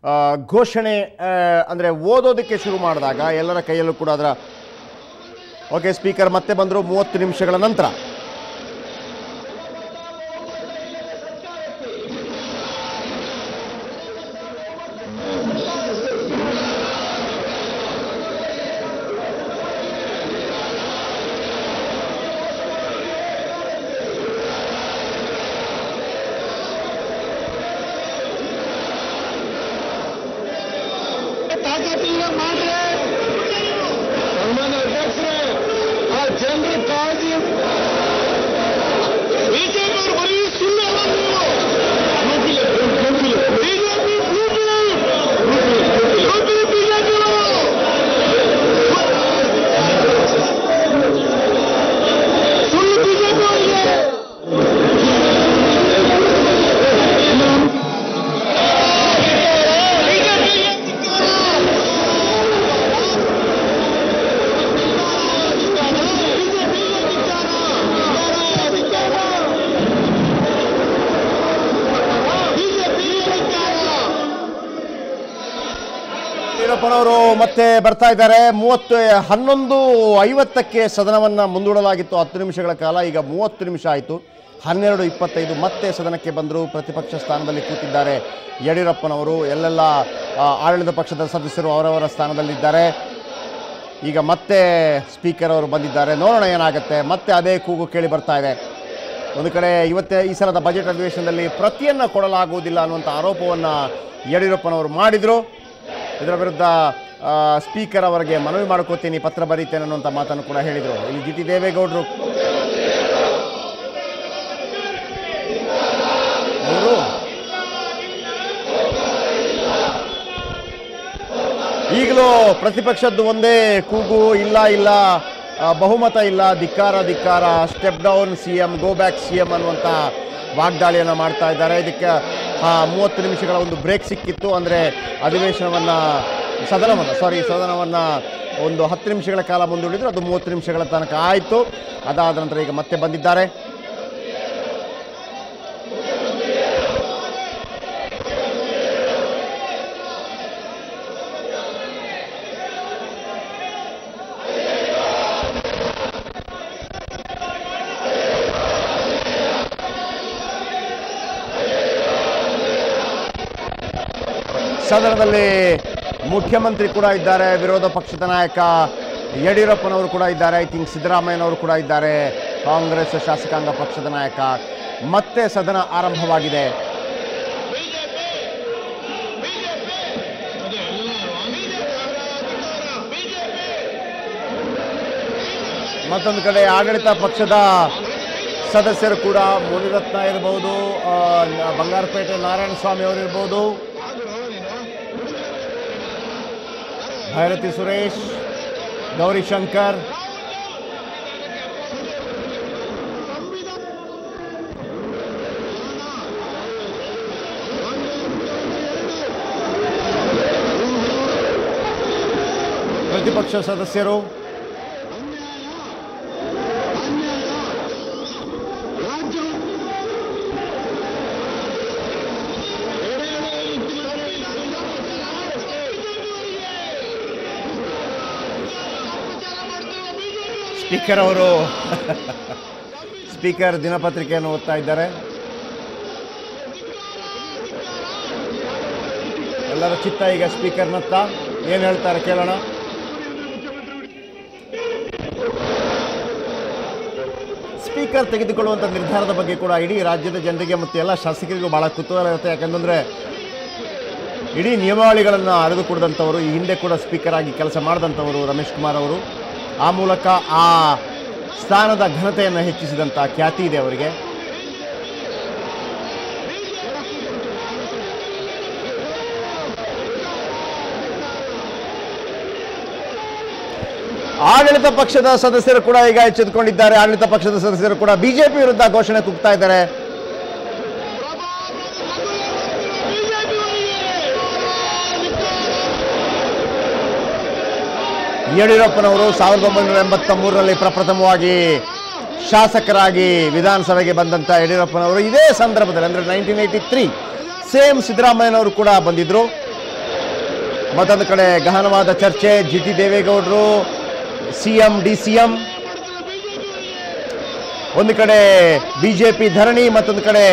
ಆ, ಘೋಷಣೆ ಆ, ಅಂದರೆ ಓದೋದಕ್ಕೆ ಶುರು ಮಾಡಿದಾಗ ಎಲ್ಲರ ಕೈಯಲ್ಲೂ ಕೂಡ ಅದರ ಓಕೆ ಸ್ಪೀಕರ್ ಮತ್ತೆ ಬಂದರು ಮೂವತ್ತು ನಿಮಿಷಗಳ ನಂತರ ತಾಕತ್ತಿಲ್ಲ ಮಾಡ್ರೆ ಸನ್ಮಾನ್ಯ ಅಧ್ಯಕ್ಷರೇ ಆ ಜನರ ಕಾಳಜಿ ಬಿಜೆಪಿ ಅವರು ಬರೀ ಸುಳ್ಳು ಅಲ್ಲ ನೀವು ಬಿಜೆಪಿ ಬಿಜೆಪಿ ಸುಳ್ಳು ಬಿಜೆಪಿ ಅವರಿಗೆ ಯಡಿಯೂರಪ್ಪನವರು ಮತ್ತೆ ಬರ್ತಾ ಇದ್ದಾರೆ ಮೂವತ್ತು ಹನ್ನೊಂದು ಐವತ್ತಕ್ಕೆ ಸದನವನ್ನು ಮುಂದೂಡಲಾಗಿತ್ತು ಹತ್ತು ನಿಮಿಷಗಳ ಕಾಲ ಈಗ ಮೂವತ್ತು ನಿಮಿಷ ಆಯಿತು ಹನ್ನೆರಡು ಇಪ್ಪತ್ತೈದು ಮತ್ತೆ ಸದನಕ್ಕೆ ಬಂದರು ಪ್ರತಿಪಕ್ಷ ಸ್ಥಾನದಲ್ಲಿ ಕೂತಿದ್ದಾರೆ ಯಡಿಯೂರಪ್ಪನವರು ಎಲ್ಲೆಲ್ಲ ಆ, ಆಡಳಿತ ಪಕ್ಷದ ಸದಸ್ಯರು ಅವರವರ ಸ್ಥಾನದಲ್ಲಿದ್ದಾರೆ ಈಗ ಮತ್ತೆ ಸ್ಪೀಕರ್ ಅವರು ಬಂದಿದ್ದಾರೆ ನೋಡೋಣ ಏನಾಗುತ್ತೆ ಮತ್ತೆ ಅದೇ ಕೂಗು ಕೇಳಿ ಬರ್ತಾ ಇದೆ ಒಂದು ಕಡೆ ಇವತ್ತೇ ಈ ಸಲದ ಬಜೆಟ್ ಅಧಿವೇಶನದಲ್ಲಿ ಪ್ರತಿಯನ್ನು ಕೊಡಲಾಗುವುದಿಲ್ಲ ಅನ್ನುವಂಥ ಆರೋಪವನ್ನು ಯಡಿಯೂರಪ್ಪನವರು ಮಾಡಿದರು ಇದರ ವಿರುದ್ಧ ಆ, ಸ್ಪೀಕರ್ ಅವರಿಗೆ ಮನವಿ ಮಾಡ್ಕೋತೀನಿ ಪತ್ರ ಬರೀತೇನೆ ಅನ್ನುವಂಥ ಮಾತನ್ನು ಕೂಡ ಹೇಳಿದರು ಇಲ್ಲಿ ಜಿ ಟಿ ದೇವೇಗೌಡರು ಅವರು ಈಗಲೂ ಪ್ರತಿಪಕ್ಷದ್ದು ಒಂದೇ ಕೂಗು ಇಲ್ಲ ಇಲ್ಲ ಆ, ಬಹುಮತ ಇಲ್ಲ ಧಿಕ್ಕಾರ ಧಿಕ್ಕಾರ step down C M go back C M ಅನ್ನುವಂಥ ವಾಗ್ದಾಳಿಯನ್ನು ಮಾಡ್ತಾ ಇದ್ದಾರೆ ಇದಕ್ಕೆ ಆ, ಮೂವತ್ತು ನಿಮಿಷಗಳ ಒಂದು ಬ್ರೇಕ್ ಸಿಕ್ಕಿತ್ತು ಅಂದರೆ ಅಧಿವೇಶನವನ್ನು ಸದನವನ್ನು ಸಾರಿ ಸದನವನ್ನು ಒಂದು ಹತ್ತು ನಿಮಿಷಗಳ ಕಾಲ ಮುಂದೂಡಿದ್ರು ಅದು ಮೂವತ್ತು ನಿಮಿಷಗಳ ತನಕ ಆಯಿತು ಅದಾದ ನಂತರ ಈಗ ಮತ್ತೆ ಬಂದಿದ್ದಾರೆ ಸದನದಲ್ಲಿ ಮುಖ್ಯಮಂತ್ರಿ ಕೂಡ ಇದ್ದಾರೆ ವಿರೋಧ ಪಕ್ಷದ ನಾಯಕ ಯಡಿಯೂರಪ್ಪನವರು ಕೂಡ ಇದ್ದಾರೆ ಐ ಥಿಂಕ್ ಸಿದ್ದರಾಮಯ್ಯನವರು ಕೂಡ ಇದ್ದಾರೆ ಕಾಂಗ್ರೆಸ್ ಶಾಸಕಾಂಗ ಪಕ್ಷದ ನಾಯಕ ಮತ್ತೆ ಸದನ ಆರಂಭವಾಗಿದೆ ಮತ್ತೊಂದು ಕಡೆ ಆಡಳಿತ ಪಕ್ಷದ ಸದಸ್ಯರು ಕೂಡ ಮುನಿರತ್ನ ಇರಬಹುದು ಆ, ನ- ಬಂಗಾರಪೇಟೆ ನಾರಾಯಣ ಸ್ವಾಮಿ ಅವರು ಇರ್ಬೋದು ಭೈರತಿ ಸುರೇಶ್ ಗೌರಿಶಂಕರ್ ಪ್ರತಿಪಕ್ಷ ಸದಸ್ಯರು ಸ್ಪೀಕರ್ ಅವರು ಸ್ಪೀಕರ್ ದಿನಪತ್ರಿಕೆಯನ್ನು ಓದ್ತಾ ಇದ್ದಾರೆ ಎಲ್ಲರ ಚಿತ್ತ ಈಗ ಸ್ಪೀಕರ್ನತ್ತ ಏನು ಹೇಳ್ತಾರೆ ಕೇಳೋಣ ಸ್ಪೀಕರ್ ತೆಗೆದುಕೊಳ್ಳುವಂಥ ನಿರ್ಧಾರದ ಬಗ್ಗೆ ಕೂಡ ಇಡೀ ರಾಜ್ಯದ ಜನರಿಗೆ ಮತ್ತು ಎಲ್ಲ ಶಾಸಕರಿಗೂ ಬಹಳ ಕುತೂಹಲ ಇರುತ್ತೆ ಯಾಕಂತಂದರೆ ಇಡೀ ನಿಯಮಾವಳಿಗಳನ್ನು ಅರಿದು ಕುಡಿದಂಥವರು ಈ ಹಿಂದೆ ಕೂಡ ಸ್ಪೀಕರ್ ಆಗಿ ಕೆಲಸ ಮಾಡಿದಂಥವರು ರಮೇಶ್ ಕುಮಾರ್ ಅವರು ಆ ಮೂಲಕ ಆ ಸ್ಥಾನದ ಘನತೆಯನ್ನು ಹೆಚ್ಚಿಸಿದಂಥ ಖ್ಯಾತಿ ಇದೆ ಅವರಿಗೆ ಆಡಳಿತ ಪಕ್ಷದ ಸದಸ್ಯರು ಕೂಡ ಈಗ ಎಚ್ಚೆತ್ತುಕೊಂಡಿದ್ದಾರೆ ಆಡಳಿತ ಪಕ್ಷದ ಸದಸ್ಯರು ಕೂಡ ಬಿಜೆಪಿ ವಿರುದ್ಧ ಘೋಷಣೆ ಕೂಗ್ತಾ ಇದ್ದಾರೆ ಯಡಿಯೂರಪ್ಪನವರು ಸಾವಿರದ ಒಂಬೈನೂರ ಎಂಬತ್ತ ಮೂರರಲ್ಲಿ ಪ್ರಪ್ರಥಮವಾಗಿ ಶಾಸಕರಾಗಿ ವಿಧಾನಸಭೆಗೆ ಬಂದಂಥ ಯಡಿಯೂರಪ್ಪನವರು ಇದೇ ಸಂದರ್ಭದಲ್ಲಿ ಅಂದರೆ ನೈನ್ಟೀನ್ ಏಯ್ಟಿ ತ್ರೀ ಸೇಮ್ ಸಿದ್ದರಾಮಯ್ಯನವರು ಕೂಡ ಬಂದಿದ್ದರು ಮತ್ತೊಂದು ಕಡೆ ಗಹನವಾದ ಚರ್ಚೆ ಜಿ ಟಿ ದೇವೇಗೌಡರು C M D C M ಒಂದು ಕಡೆ ಬಿಜೆಪಿ ಧರಣಿ ಮತ್ತೊಂದು ಕಡೆ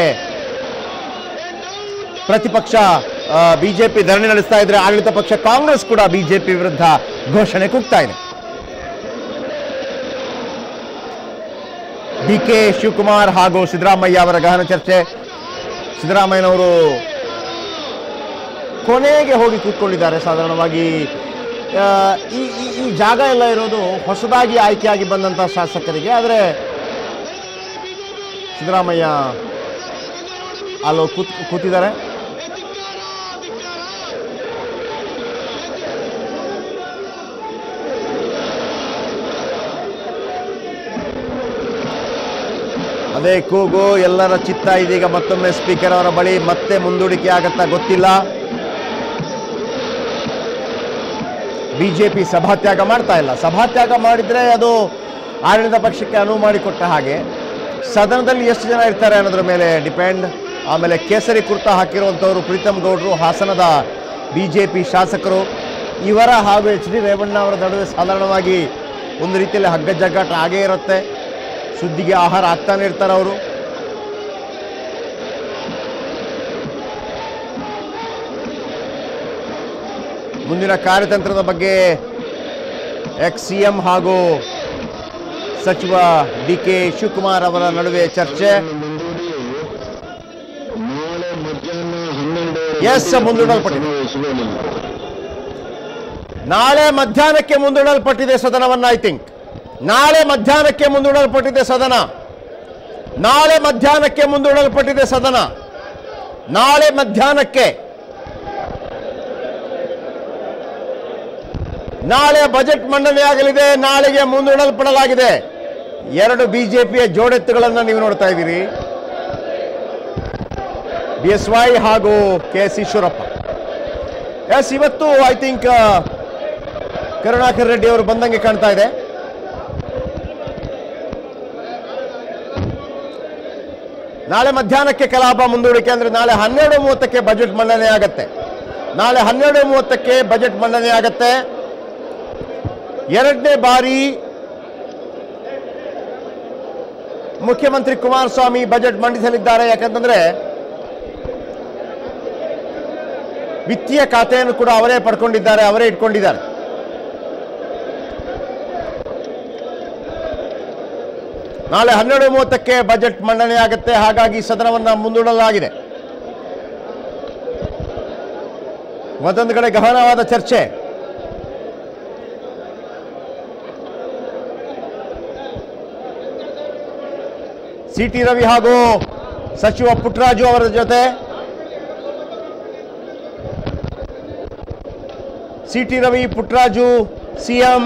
ಪ್ರತಿಪಕ್ಷ ಬಿಜೆಪಿ ಧರಣಿ ನಡೆಸ್ತಾ ಇದ್ರೆ ಆಡಳಿತ ಪಕ್ಷ ಕಾಂಗ್ರೆಸ್ ಕೂಡ ಬಿಜೆಪಿ ವಿರುದ್ಧ ಘೋಷಣೆ ಕೂಗ್ತಾ ಇದೆ ಡಿ ಕೆ ಶಿವಕುಮಾರ್ ಹಾಗೂ ಸಿದ್ದರಾಮಯ್ಯ ಅವರ ಗಹನ ಚರ್ಚೆ ಸಿದ್ದರಾಮಯ್ಯನವರು ಕೊನೆಗೆ ಹೋಗಿ ಕೂತ್ಕೊಂಡಿದ್ದಾರೆ ಸಾಧಾರಣವಾಗಿ ಆ, ಈ ಈ- ಈ ಜಾಗ ಎಲ್ಲ ಇರೋದು ಹೊಸದಾಗಿ ಆಯ್ಕೆಯಾಗಿ ಬಂದಂಥ ಶಾಸಕರಿಗೆ ಆದರೆ ಸಿದ್ದರಾಮಯ್ಯ ಅಲ್ಲಿ ಕೂತ್ ಕೂತಿದ್ದಾರೆ ಅದೇ ಕೂಗು ಎಲ್ಲರ ಚಿತ್ತ ಇದೀಗ ಮತ್ತೊಮ್ಮೆ ಸ್ಪೀಕರ್ ಅವರ ಬಳಿ ಮತ್ತೆ ಮುಂದೂಡಿಕೆ ಆಗತ್ತಾ ಗೊತ್ತಿಲ್ಲ ಬಿಜೆಪಿ ಸಭಾತ್ಯಾಗ ಮಾಡ್ತಾ ಇಲ್ಲ ಸಭಾತ್ಯಾಗ ಮಾಡಿದ್ರೆ ಅದು ಆಡಳಿತ ಪಕ್ಷಕ್ಕೆ ಅನುವು ಮಾಡಿಕೊಟ್ಟ ಹಾಗೆ ಸದನದಲ್ಲಿ ಎಷ್ಟು ಜನ ಇರ್ತಾರೆ ಅನ್ನೋದ್ರ ಮೇಲೆ ಡಿಪೆಂಡ್ ಆಮೇಲೆ ಕೇಸರಿ ಕುರ್ತಾ ಹಾಕಿರುವಂಥವರು ಪ್ರೀತಮ್ ಗೌಡ್ರು ಹಾಸನದ ಬಿಜೆಪಿ ಶಾಸಕರು ಇವರ ಹಾಗೂ ಎಚ್ ಡಿ ರೇವಣ್ಣ ಅವರ ನಡುವೆ ಸಾಧಾರಣವಾಗಿ ಒಂದು ರೀತಿಯಲ್ಲಿ ಹಗ್ಗ ಜಗ್ಗಾಟ ಆಗೇ ಇರುತ್ತೆ ಸುದ್ದಿಗೆ ಆಹಾರ ಆಗ್ತಾನೆ ಇರ್ತಾರೆ ಅವರು ಮುಂದಿನ ಕಾರ್ಯತಂತ್ರದ ಬಗ್ಗೆ ಎಕ್ಸ್ ಸಿ ಎಂ ಹಾಗೂ ಸಚಿವ ಡಿ ಕೆ ಶಿವಕುಮಾರ್ ಅವರ ನಡುವೆ ಚರ್ಚೆ ನಾಳೆ ಮಧ್ಯಾಹ್ನ ಹನ್ನೆರಡು Yes, ಮುಂದೂಡಲ್ಪಟ್ಟಿದೆ. ಇಸ್ವೇನಲ್ಲಿ ನಾಳೆ ಮಧ್ಯಾಹ್ನಕ್ಕೆ ಮುಂದೂಡಲ್ಪಟ್ಟಿದೆ ಸದನವನ್ನ ಐ ಥಿಂಕ್ ನಾಳೆ ಮಧ್ಯಾಹ್ನಕ್ಕೆ ಮುಂದೂಡಲ್ಪಟ್ಟಿದೆ ಸದನ ನಾಳೆ ಮಧ್ಯಾಹ್ನಕ್ಕೆ ಮುಂದೂಡಲ್ಪಟ್ಟಿದೆ ಸದನ ನಾಳೆ ಮಧ್ಯಾಹ್ನಕ್ಕೆ ನಾಳೆ ಬಜೆಟ್ ಮಂಡನೆಯಾಗಲಿದೆ ನಾಳೆಗೆ ಮುಂದೂಡಲ್ಪಡಲಾಗಿದೆ ಎರಡು ಬಿಜೆಪಿಯ ಜೋಡೆತ್ತುಗಳನ್ನು ನೀವು ನೋಡ್ತಾ ಇದ್ದೀರಿ ಬಿ ಎಸ್ ವೈ ಹಾಗೂ ಕೆ ಎಸ್ ಈಶ್ವರಪ್ಪ ಎಸ್ ಇವತ್ತು ಐ ಥಿಂಕ್ ಕರುಣಾಕರ್ ರೆಡ್ಡಿ ಅವರು ಬಂದಂಗೆ ಕಾಣ್ತಾ ಇದೆ ನಾಳೆ ಮಧ್ಯಾಹ್ನಕ್ಕೆ ಕಲಾಪ ಮುಂದೂಡಿಕೆ ಅಂದ್ರೆ ನಾಳೆ ಹನ್ನೆರಡು ಮೂವತ್ತಕ್ಕೆ ಬಜೆಟ್ ಮಂಡನೆ ಆಗತ್ತೆ ನಾಳೆ ಹನ್ನೆರಡು ಮೂವತ್ತಕ್ಕೆ ಬಜೆಟ್ ಮಂಡನೆ ಆಗತ್ತೆ ಎರಡನೇ ಬಾರಿ ಮುಖ್ಯಮಂತ್ರಿ ಕುಮಾರಸ್ವಾಮಿ ಬಜೆಟ್ ಮಂಡಿಸಲಿದ್ದಾರೆ ಯಾಕಂತಂದ್ರೆ ವಿತ್ತೀಯ ಖಾತೆಯನ್ನು ಕೂಡ ಅವರೇ ಪಡ್ಕೊಂಡಿದ್ದಾರೆ ಅವರೇ ಇಟ್ಕೊಂಡಿದ್ದಾರೆ ನಾಳೆ ಹನ್ನೆರಡು ಮೂವತ್ತಕ್ಕೆ ಬಜೆಟ್ ಮಂಡನೆ ಆಗುತ್ತೆ ಹಾಗಾಗಿ ಸದನವನ್ನ ಮುಂದೂಡಲಾಗಿದೆ ಮತ್ತೊಂದು ಕಡೆ ಗಹನವಾದ ಚರ್ಚೆ ಸಿ ಟಿ ರವಿ ಹಾಗೂ ಸಚಿವ ಪುಟ್ಟರಾಜು ಅವರ ಜೊತೆ C T Ravi Puttaraju CM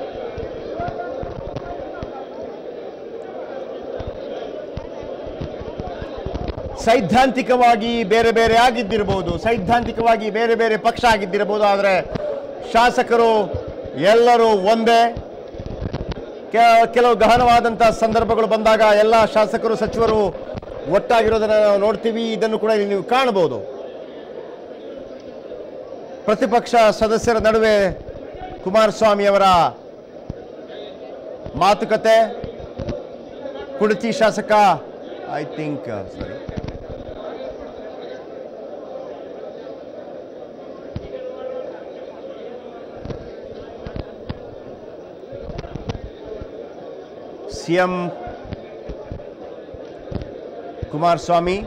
ಸೈದ್ಧಾಂತಿಕವಾಗಿ ಬೇರೆ ಬೇರೆ ಆಗಿದ್ದಿರಬಹುದು ಸೈದ್ಧಾಂತಿಕವಾಗಿ ಬೇರೆ ಬೇರೆ ಪಕ್ಷ ಆಗಿದ್ದಿರಬಹುದು ಆದರೆ ಶಾಸಕರು ಎಲ್ಲರೂ ಒಂದೇ ಕೆ- ಕೆಲವು ಗಹನವಾದಂಥ ಸಂದರ್ಭಗಳು ಬಂದಾಗ ಎಲ್ಲ ಶಾಸಕರು ಸಚಿವರು ಒಟ್ಟಾಗಿರೋದನ್ನು ನಾವು ನೋಡ್ತೀವಿ ಇದನ್ನು ಕೂಡ ಇಲ್ಲಿ ನೀವು ಕಾಣಬಹುದು ಪ್ರತಿಪಕ್ಷ ಸದಸ್ಯರ ನಡುವೆ ಕುಮಾರಸ್ವಾಮಿ ಅವರ ಮಾತುಕತೆ ಕುಡಚಿ ಶಾಸಕ I think sorry CM Kumaraswamy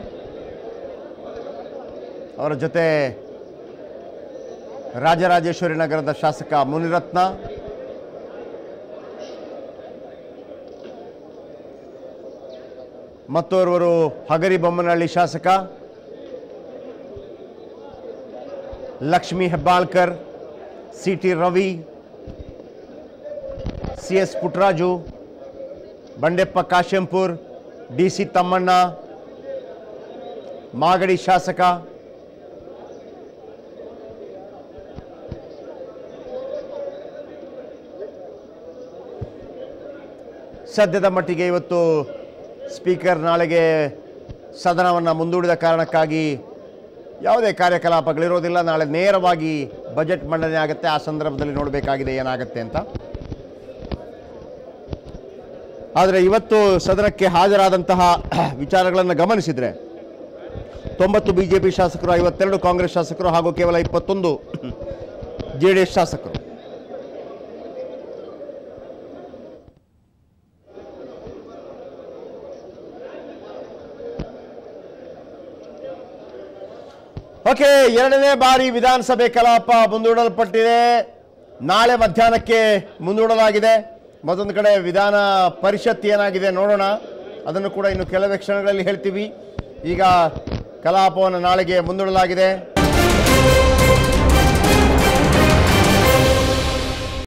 ಅವರ ಜೊತೆ ರಾಜರಾಜೇಶ್ವರಿ ನಗರದ ಶಾಸಕ ಮುನಿರತ್ನ ಮತ್ತೋರ್ವರು ಹಗರಿಬೊಮ್ಮನಹಳ್ಳಿ ಶಾಸಕ Lakshmi Hebbalkar C T Ravi C S Puttaraju Bandeppa Kashempur D C Thammanna Magadi ಶಾಸಕ ಸದ್ಯದ ಮಟ್ಟಿಗೆ ಇವತ್ತು ಸ್ಪೀಕರ್ ನಾಳೆಗೆ ಸದನವನ್ನು ಮುಂದೂಡಿದ ಕಾರಣಕ್ಕಾಗಿ ಯಾವುದೇ ಕಾರ್ಯಕಲಾಪಗಳಿರೋದಿಲ್ಲ ನಾಳೆ ನೇರವಾಗಿ ಬಜೆಟ್ ಮಂಡನೆ ಆಗುತ್ತೆ ಆ ಸಂದರ್ಭದಲ್ಲಿ ನೋಡಬೇಕಾಗಿದೆ ಏನಾಗುತ್ತೆ ಅಂತ ಆದರೆ ಇವತ್ತು ಸದನಕ್ಕೆ ಹಾಜರಾದಂತಹ ವಿಚಾರಗಳನ್ನು ಗಮನಿಸಿದರೆ ತೊಂಬತ್ತು ಬಿ ಜೆ ಪಿ ಶಾಸಕರು ಐವತ್ತೆರಡು ಕಾಂಗ್ರೆಸ್ ಶಾಸಕರು ಹಾಗೂ ಕೇವಲ ಇಪ್ಪತ್ತೊಂದು ಜೆ ಡಿ ಎಸ್ ಶಾಸಕರು ಓಕೆ ಎರಡನೇ ಬಾರಿ ವಿಧಾನಸಭೆ ಕಲಾಪ ಮುಂದೂಡಲ್ಪಟ್ಟಿದೆ ನಾಳೆ ಮಧ್ಯಾಹ್ನಕ್ಕೆ ಮುಂದೂಡಲಾಗಿದೆ ಮತ್ತೊಂದು ಕಡೆ ವಿಧಾನ ಪರಿಷತ್ ಏನಾಗಿದೆ ನೋಡೋಣ ಅದನ್ನು ಕೂಡ ಇನ್ನು ಕೆಲವೇ ಕ್ಷಣಗಳಲ್ಲಿ ಹೇಳ್ತೀವಿ ಈಗ ಕಲಾಪವನ್ನು ನಾಳೆಗೆ ಮುಂದೂಡಲಾಗಿದೆ